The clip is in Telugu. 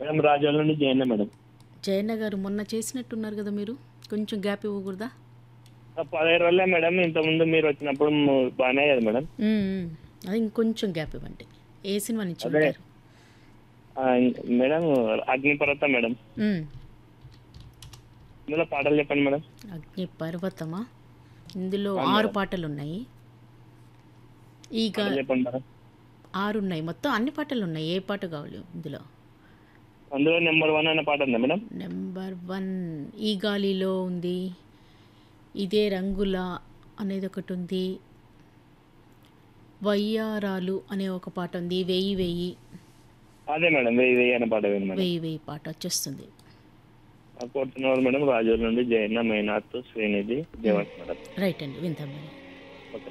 మేడం రాజోల నుండి జయన్న మేడం జయన్న గారు మొన్న చేసినట్టున్నారు కదా మీరు కొంచెం గ్యాప్ ఇవ్వకూడదా ఆ పదహైదు రోజులే మేడం ఇంతకుముందు మీరు వచ్చినప్పుడు ము- బాగానే కదా మేడం మ్మ్, మ్మ్. అది ఇంకొంచెం గ్యాప్ ఇవ్వండి ఏ సినిమా నుంచి అదే. ఉంటారు ఆ, ఇంక- మేడం అగ్నిపర్వత మేడం మ్మ్. ఇందులో పాటలు చెప్పండి మేడం అగ్ని పర్వతమా ఇందులో ఆరు పాటలు ఉన్నాయి ఈ గా పాటలు చెప్పండి మేడం ఆరు ఉన్నాయి మొత్తం అన్ని పాటలు ఉన్నాయి ఏ పాట కావాలి ఇందులో అందులో నెంబర్ వన్ అనే పాట ఉందా మేడం నెంబర్ వన్ ఈ గాలిలో ఉంది ఇదే రంగుల అనేది ఒకటి ఉంది వయ్యారాలు అనే ఒక పాట ఉంది వెయ్యి వెయ్యి అదే మేడం వెయ్యి వెయ్యి అనే పాట వేయండి మేడం వెయ్యి వెయ్యి పాట వచ్చేస్తుంది ఆ కోరుతున్నవారు మేడం రాజోల నుండి జయన్న మేనాథ్ శ్రీనిధి దేవంత్ మేడం రైట్ అండి విందాం మరి